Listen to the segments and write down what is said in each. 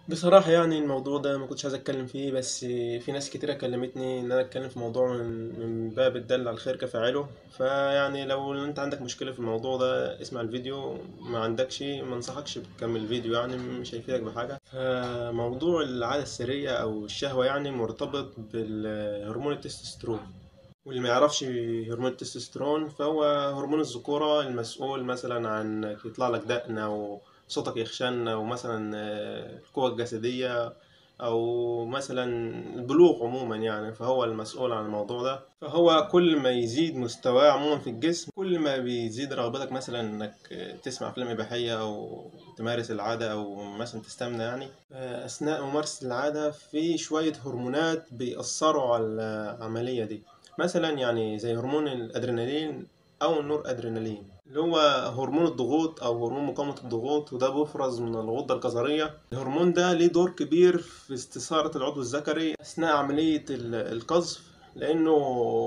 بصراحة يعني الموضوع ده ما كنتش عايز اتكلم فيه بس في ناس كتيرة كلمتني ان انا اتكلم في موضوع من من باب الدل على الخير كفاعله فيعني لو انت عندك مشكلة في الموضوع ده اسمع الفيديو ما عندكش ما انصحكش بتكمل الفيديو يعني مش هيفيدك بحاجة فموضوع العادة السرية او الشهوة يعني مرتبط بالهرمون التستوستيرون واللي ما يعرفش هرمون التستوستيرون فهو هرمون الذكورة المسؤول مثلا عن إنك يطلع لك دقن أو صوتك يخشن أو مثلا آه، القوة الجسدية أو مثلا البلوغ عموما يعني فهو المسؤول عن الموضوع ده فهو كل ما يزيد مستواه عموما في الجسم كل ما بيزيد رغبتك مثلا إنك تسمع أفلام إباحية أو تمارس العادة أو مثلا تستمنى يعني آه، أثناء ممارسة العادة في شوية هرمونات بيأثروا على العملية دي مثلا يعني زي هرمون الادرينالين او النور ادرينالين اللي هو هرمون الضغوط او هرمون مقاومة الضغوط وده بيفرز من الغدة الكظرية الهرمون ده ليه دور كبير في استثارة العضو الذكري اثناء عملية ال- القذف لانه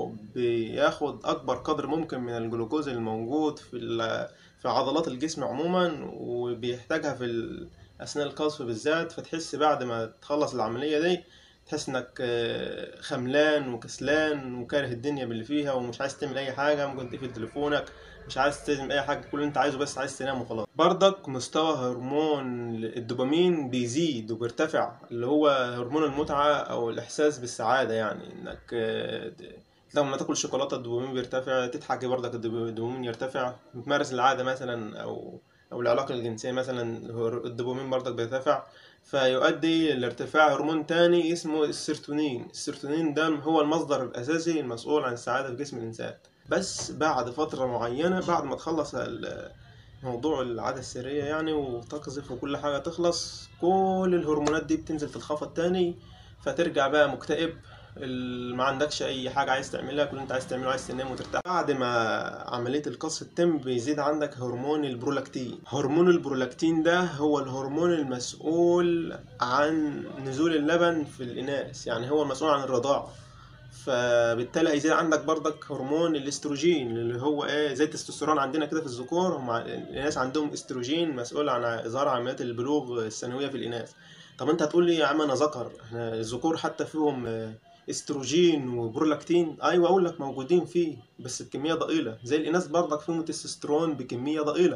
بياخد اكبر قدر ممكن من الجلوكوز الموجود في ال- في عضلات الجسم عموما وبيحتاجها في ال- اثناء القذف بالذات فتحس بعد ما تخلص العملية دي تحس انك آه، خملان وكسلان وكاره الدنيا باللي فيها ومش عايز تعمل اي حاجه ممكن تقفل تليفونك مش عايز تعمل اي حاجه كل اللي انت عايزه بس عايز تنام وخلاص برضك مستوى هرمون الدوبامين بيزيد وبيرتفع اللي هو هرمون المتعه او الاحساس بالسعاده يعني انك آه، ت- لما تاكل شوكولاته الدوبامين بيرتفع تضحك برضك الدوب- الدوبامين يرتفع تمارس العاده مثلا او او العلاقه الجنسيه مثلا هر- الدوبامين برضك بيرتفع فيؤدي لارتفاع هرمون تاني اسمه السيرتونين السيرتونين ده هو المصدر الأساسي المسؤول عن السعادة في جسم الإنسان بس بعد فترة معينة بعد ما تخلص ال- موضوع العادة السرية يعني وتقذف وكل حاجة تخلص كل الهرمونات دي بتنزل تتخفض تاني فترجع بقى مكتئب ال- ما عندكش اي حاجه عايز تعملها كل اللي انت عايز تعمله عايز تنام وترتاح بعد ما عمليه القص تتم بيزيد عندك هرمون البرولاكتين هرمون البرولاكتين ده هو الهرمون المسؤول عن نزول اللبن في الاناث يعني هو المسؤول عن الرضاعه فبالتالي هيزيد عندك برضك هرمون الاستروجين اللي هو ايه زي التستوستيرون عندنا كده في الذكور هم الاناث عندهم استروجين مسؤول عن اظهار عمليات البلوغ السنويه في الاناث طب انت هتقول لي يا عم انا ذكر احنا الذكور حتى فيهم آه، استروجين وبرولاكتين ايوه اقول لك موجودين فيه بس بكميه ضئيله زي الاناث برضك فيهم تستوستيرون بكميه ضئيله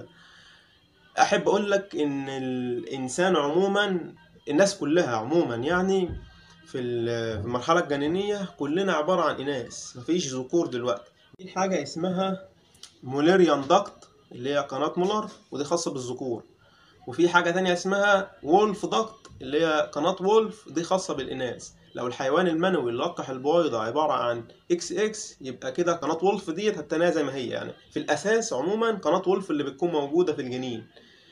احب اقول لك ان الانسان عموما الناس كلها عموما يعني في ال- في المرحله الجنينيه كلنا عباره عن اناث مفيش ذكور دلوقتي في حاجه اسمها موليريان داكت اللي هي قناه مولر ودي خاصه بالذكور وفي حاجه تانية اسمها وولف داكت اللي هي قناه وولف دي خاصه بالاناث لو الحيوان المنوي اللي لقح البويضه عباره عن اكس اكس يبقى كده قناه وولف ديت هتناها زي ما هي يعني في الاساس عموما قناه وولف اللي بتكون موجوده في الجنين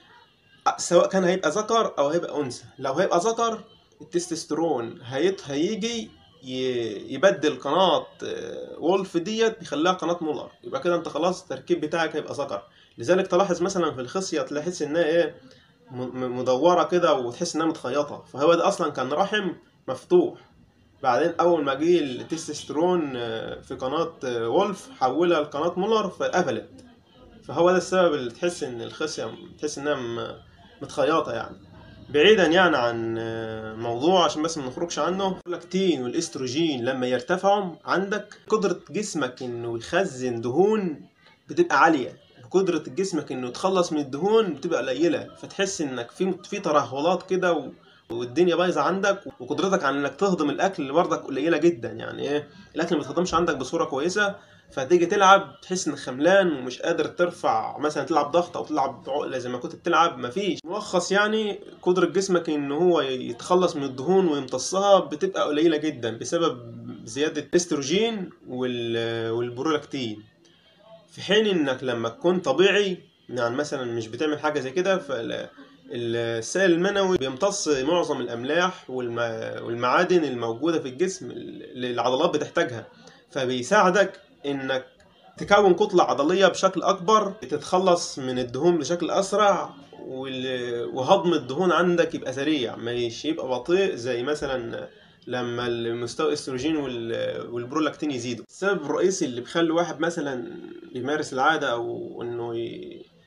سواء كان هيبقى ذكر او هيبقى انثى لو هيبقى ذكر التستوستيرون هيت هيجي ي- يبدل قناة آه، وولف ديت يخليها قناة مولر يبقى كده انت خلاص التركيب بتاعك هيبقى ذكر لذلك تلاحظ مثلا في الخصية تلاحظ انها ايه م- م- مدورة كده وتحس انها متخيطة فهو ده اصلا كان رحم مفتوح بعدين اول ما جه التستوستيرون آه، في قناة آه، وولف حولها لقناة مولر فقفلت فهو ده السبب اللي تحس ان الخصية تحس انها م- متخيطة يعني بعيدا يعني عن آه، موضوع عشان بس ما نخرجش عنه اللاكتين والاستروجين لما يرتفعوا عندك قدرة جسمك انه يخزن دهون بتبقى عالية قدرة جسمك انه يتخلص من الدهون بتبقى قليلة فتحس انك في في ترهلات كده و... والدنيا بايظه عندك وقدرتك على انك تهضم الاكل برضك قليله جدا يعني ايه الاكل ما بيتهضمش عندك بصوره كويسه فتيجي تلعب تحس انك خملان ومش قادر ترفع مثلا تلعب ضغط او تلعب عقله زي ما كنت بتلعب مفيش ملخص يعني قدره جسمك ان هو يتخلص من الدهون ويمتصها بتبقى قليله جدا بسبب زياده الاستروجين وال- والبرولاكتين في حين انك لما تكون طبيعي يعني مثلا مش بتعمل حاجه زي كده فال السائل المنوي بيمتص معظم الاملاح والم- والمعادن الموجوده في الجسم اللي العضلات بتحتاجها فبيساعدك انك تكون كتلة عضلية بشكل أكبر تتخلص من الدهون بشكل أسرع وال- وهضم الدهون عندك يبقى سريع مش يبقى بطيء زي مثلا لما المستوى الاستروجين وال- والبرولاكتين يزيدوا السبب الرئيسي اللي بيخلي واحد مثلا يمارس العادة أو إنه ي-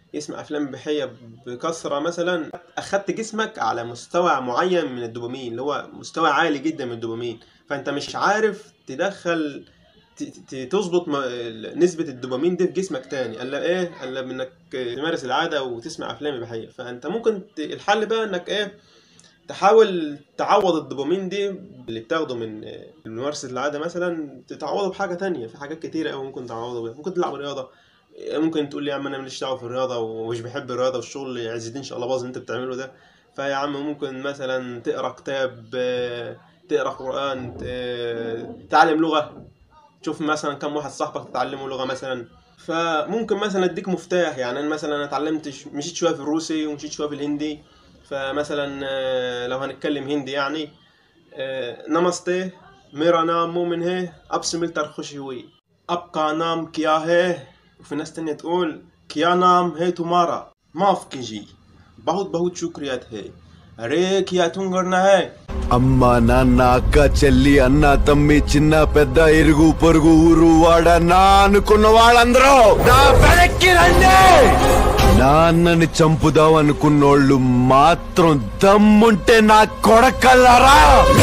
يسمع افلام اباحيه بكثره مثلا اخدت جسمك على مستوى معين من الدوبامين اللي هو مستوى عالي جدا من الدوبامين فانت مش عارف تدخل ت- ت- تظبط م- نسبة الدوبامين دي في جسمك تاني الا ايه الا بانك تمارس العادة وتسمع افلام اباحية فانت ممكن ت- الحل بقى انك ايه تحاول تعوض الدوبامين دي اللي بتاخده من من ممارسة العادة مثلا تتعوضه بحاجة تانية في حاجات كتيرة أوي ممكن تعوضه بيها ممكن تلعب رياضة ممكن تقول لي يا عم أنا ماليش دعوة في الرياضة ومش بحب الرياضة والشغل عز الدين شاء الله باظ اللي أنت بتعمله ده فيا عم ممكن مثلا تقرا كتاب آه، تقرا قرآن ت- تعلم لغة تشوف مثلا كم واحد صاحبك تتعلموا لغة مثلا فممكن مثلا اديك مفتاح يعني انا مثلا انا اتعلمت ش- مشيت شويه في الروسي ومشيت شويه في الهندي فمثلا آه، لو هنتكلم هندي يعني آه، نمسته मेरा नाम मोमिन है अब से मिलकर खुशी हुई अब का नाम क्या है وفي ناس تانية تقول क्या नाम है तुम्हारा माफ कीजिए बहुत बहुत शुक्रिया है अरे क्या तुम करना है అమ్మ నాన్న అక్క చెల్లి అన్న తమ్మి చిన్న పెద్ద ఇరుగు పొరుగు ఊరు వాడ నా అనుకున్న వాళ్ళందరూ నా వెనక్కి రండి నాన్నని చంపుదాం అనుకున్నోళ్ళు మాత్రం దమ్ముంటే నా కొడకల్లారా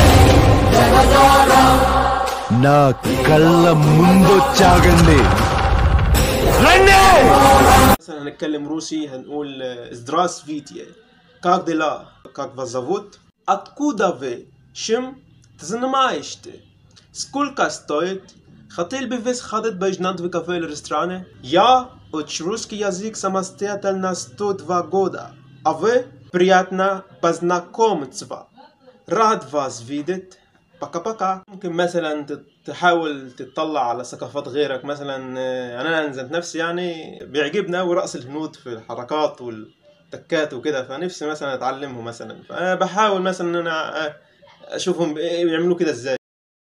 నా కళ్ళ ముందొచ్చాగండి రండి مثلا هنتكلم روسي هنقول здравствуйте как дела как вас зовут откуда вы чем ты занимаешься сколько стоит хотел бы вы сходить поужинать в кафе или ресторане я учу русский язык самостоятельно 102 года а вы приятно познакомиться рад вас видеть باكا ممكن مثلا تت- تحاول تطلع على ثقافات غيرك مثلا آه، انا ذات نفسي يعني بيعجبني قوي رقص الهنود في الحركات والتكات وكده فنفسي مثلا اتعلمه مثلا فانا بحاول مثلا ان انا آه، اشوفهم إيه بيعملوا كده ازاي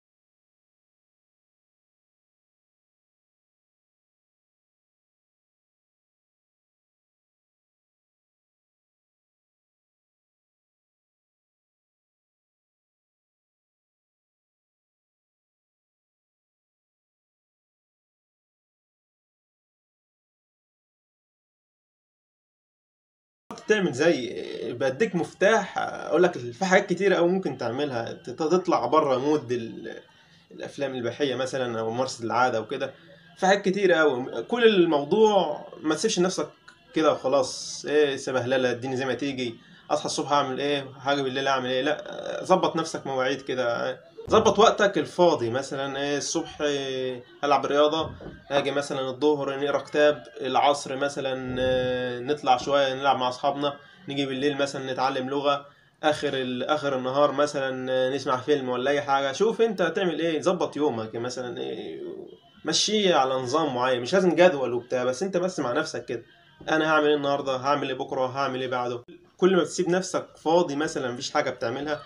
تعمل زي بديك مفتاح اقول لك في حاجات كتيره قوي ممكن تعملها تت- تطلع بره مود ال- الافلام الاباحيه مثلا او ممارسه العاده وكده في حاجات كتيره قوي كل الموضوع ما تسيبش نفسك كده وخلاص ايه سبهلله الدنيا زي ما تيجي اصحى الصبح اعمل ايه حاجه بالليل اعمل ايه لا ظبط نفسك مواعيد كده ظبط وقتك الفاضي مثلا ايه الصبح إيه، العب رياضه اجي مثلا الظهر نقرا كتاب العصر مثلا آه، نطلع شويه نلعب مع اصحابنا نيجي بالليل مثلا نتعلم لغه اخر ال- اخر النهار مثلا آه، نسمع فيلم ولا اي حاجه شوف انت هتعمل ايه ظبط يومك مثلا ايه مشيه على نظام معين مش لازم جدول وبتاع بس انت بس مع نفسك كده انا هعمل ايه النهارده هعمل ايه بكره هعمل ايه بعده كل ما تسيب نفسك فاضي مثلا مفيش حاجه بتعملها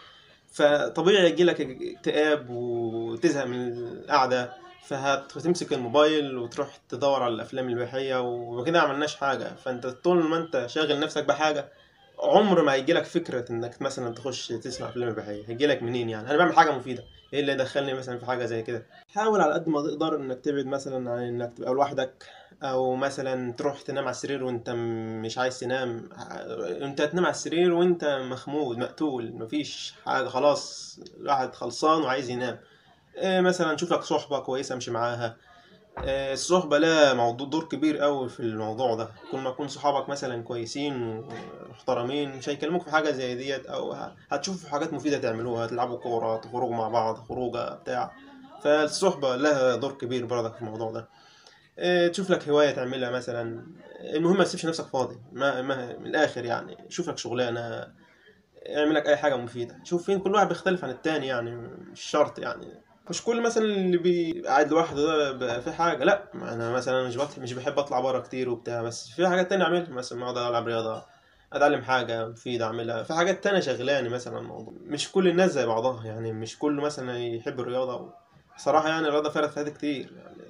فطبيعي يجيلك اكتئاب وتزهق من القعده فهتمسك الموبايل وتروح تدور على الافلام الاباحيه وكده عملناش حاجه فانت طول ما انت شاغل نفسك بحاجه عمر ما هيجيلك فكره انك مثلا تخش تسمع افلام اباحيه هيجيلك منين يعني انا بعمل حاجه مفيده ايه اللي يدخلني مثلا في حاجه زي كده حاول على قد ما تقدر انك تبعد مثلا عن انك تبقى لوحدك او مثلا تروح تنام على السرير وانت م- مش عايز تنام انت تنام على السرير وانت مخمود مقتول مفيش حاجه خلاص الواحد خلصان وعايز ينام إيه مثلا شوف لك صحبة كويسة امشي معاها إيه الصحبة لها موضوع دور كبير قوي في الموضوع ده كل ما يكون صحابك مثلا كويسين ومحترمين مش هيكلموك في حاجة زي ديت أو ه- هتشوفوا حاجات مفيدة تعملوها تلعبوا كورة تخرجوا مع بعض خروجة بتاع فالصحبة لها دور كبير برضك في الموضوع ده إيه تشوف لك هواية تعملها مثلا المهم ما تسيبش نفسك فاضي ما, ما من الآخر يعني شوف لك شغلانة اعمل لك اي حاجه مفيده شوف فين كل واحد بيختلف عن التاني يعني مش شرط يعني مش كل مثلا اللي بي- قاعد لوحده ده بقى في حاجه لا ما انا مثلا مش بط... مش بحب اطلع بره كتير وبتاع بس في حاجات تانية اعملها مثلا اقعد العب رياضه اتعلم حاجه مفيده اعملها في حاجات تانية شغلاني مثلا الموضوع مش كل الناس زي بعضها يعني مش كل مثلا يحب الرياضه صراحه يعني الرياضه فرقت في حياتي كتير يعني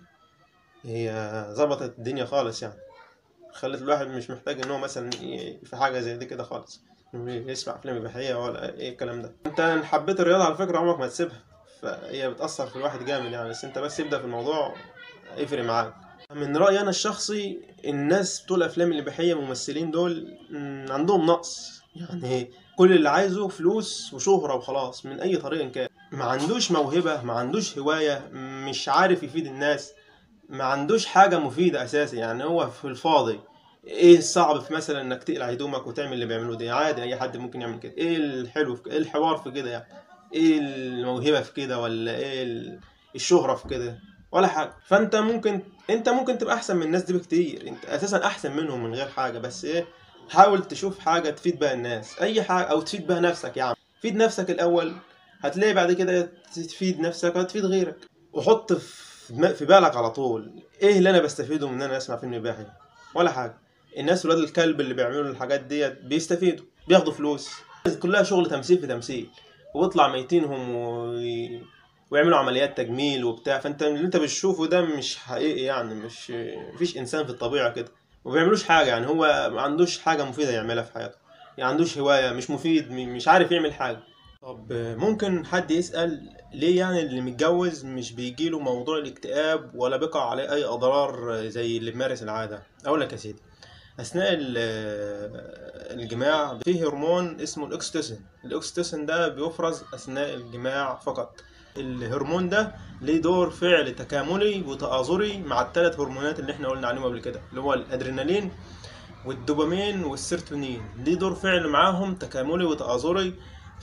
هي ظبطت الدنيا خالص يعني خلت الواحد مش محتاج ان هو مثلا ي- في حاجه زي دي كده خالص يسمع افلام اباحيه ولا ايه الكلام ده انت إن حبيت الرياضه على فكره عمرك ما تسيبها فهي بتاثر في الواحد جامد يعني بس انت بس ابدا في الموضوع يفرق معاك من رأيي أنا الشخصي الناس بتوع الأفلام الإباحية الممثلين دول مم، عندهم نقص يعني كل اللي عايزه فلوس وشهرة وخلاص من أي طريق كان ما عندوش موهبة ما عندوش هواية مش عارف يفيد الناس ما عندوش حاجة مفيدة أساسا يعني هو في الفاضي ايه الصعب في مثلا انك تقلع هدومك وتعمل اللي بيعملوه ده عادي اي حد ممكن يعمل كده ايه الحلو في كده؟ ايه الحوار في كده يعني ايه الموهبة في كده ولا ايه ال- الشهرة في كده ولا حاجة فانت ممكن انت ممكن تبقى احسن من الناس دي بكتير انت اساسا احسن منهم من غير حاجة بس ايه حاول تشوف حاجة تفيد بها الناس اي حاجة او تفيد بها نفسك يا عم فيد نفسك الاول هتلاقي بعد كده تفيد نفسك وهتفيد غيرك وحط في دم- في بالك على طول ايه اللي انا بستفيده من ان انا اسمع فيلم اباحي ولا حاجة الناس ولاد الكلب اللي بيعملوا الحاجات ديت بيستفيدوا بياخدوا فلوس كلها شغل تمثيل في تمثيل ويطلع ميتينهم و... ويعملوا عمليات تجميل وبتاع فانت اللي انت بتشوفه ده مش حقيقي يعني مش مفيش انسان في الطبيعه كده وما بيعملوش حاجه يعني هو ما عندوش حاجه مفيده يعملها في حياته يعني عندوش هوايه مش مفيد م- مش عارف يعمل حاجه طب ممكن حد يسأل ليه يعني اللي متجوز مش بيجيله موضوع الاكتئاب ولا بيقع عليه أي أضرار زي اللي بيمارس العادة؟ أقول لك يا سيدي أثناء ال- الجماع فيه هرمون اسمه الأكستوسين الأكستوسين ده بيفرز أثناء الجماع فقط الهرمون ده ليه دور فعل تكاملي وتآزري مع الثلاث هرمونات اللي احنا قلنا عليهم قبل كده اللي هو الأدرينالين والدوبامين والسيرتونين ليه دور فعل معاهم تكاملي وتآزري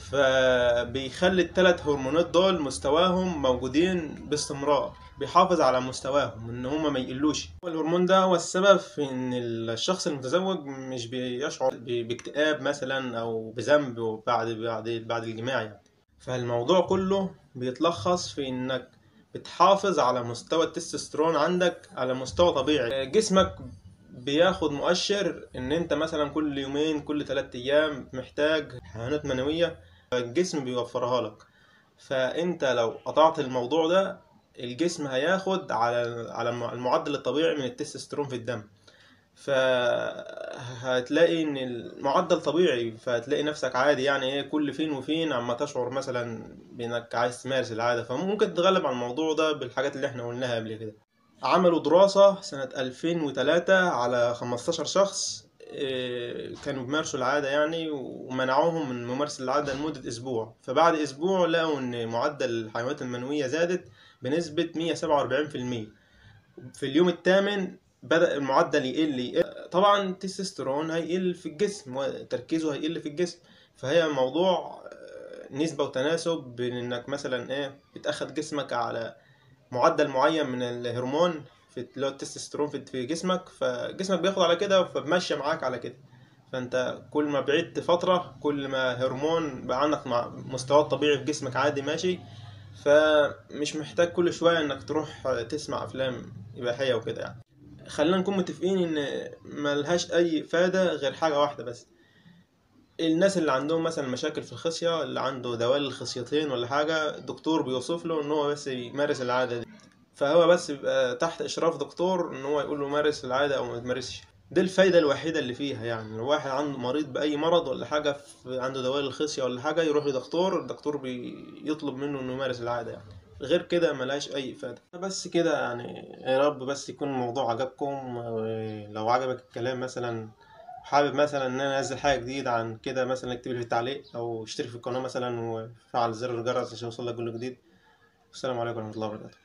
فبيخلي الثلاث هرمونات دول مستواهم موجودين باستمرار بيحافظ على مستواهم ان هما ما يقلوش الهرمون ده هو السبب في ان الشخص المتزوج مش بيشعر ب- باكتئاب مثلا او بذنب بعد بعد بعد الجماع يعني فالموضوع كله بيتلخص في انك بتحافظ على مستوى التستوستيرون عندك على مستوى طبيعي جسمك بياخد مؤشر ان انت مثلا كل يومين كل ثلاثة ايام محتاج حيوانات منوية الجسم بيوفرها لك فانت لو قطعت الموضوع ده الجسم هياخد على على المعدل الطبيعي من التستوستيرون في الدم فهتلاقي ان المعدل طبيعي فهتلاقي نفسك عادي يعني ايه كل فين وفين عما تشعر مثلا بانك عايز تمارس العادة فممكن تتغلب على الموضوع ده بالحاجات اللي احنا قلناها قبل كده عملوا دراسة سنة 2003 على 15 شخص إيه، كانوا بيمارسوا العادة يعني ومنعوهم من ممارسة العادة لمدة أسبوع فبعد أسبوع لقوا إن معدل الحيوانات المنوية زادت بنسبة 147% في اليوم الثامن بدأ المعدل يقل, يقل. طبعا التستوستيرون هيقل في الجسم وتركيزه هيقل في الجسم فهي موضوع آه، نسبة وتناسب بين انك مثلا ايه بتاخد جسمك على معدل معين من الهرمون في اللي هو التستوستيرون في في جسمك فجسمك بياخد على كده فبمشي معاك على كده فانت كل ما بعدت فترة كل ما هرمون بقى عندك مع مستوى طبيعي في جسمك عادي ماشي فمش محتاج كل شوية انك تروح تسمع افلام اباحية وكده يعني خلينا نكون متفقين ان ملهاش اي افادة غير حاجة واحدة بس الناس اللي عندهم مثلا مشاكل في الخصية اللي عنده دوال الخصيتين ولا حاجة الدكتور بيوصف له ان هو بس يمارس العادة دي فهو بس بيبقى تحت اشراف دكتور ان هو يقول له مارس العادة او ما تمارسش دي الفايدة الوحيدة اللي فيها يعني لو واحد عنده مريض بأي مرض ولا حاجة في عنده دوال الخصية ولا حاجة يروح لدكتور الدكتور بيطلب منه انه يمارس العادة يعني غير كده ملهاش أي إفادة بس كده يعني يا رب بس يكون الموضوع عجبكم ولو عجبك الكلام مثلا حابب مثلا ان انا انزل حاجه جديده عن كده مثلا اكتب لي في التعليق او اشترك في القناه مثلا وفعل زر الجرس عشان يوصلك كل جديد والسلام عليكم ورحمه الله وبركاته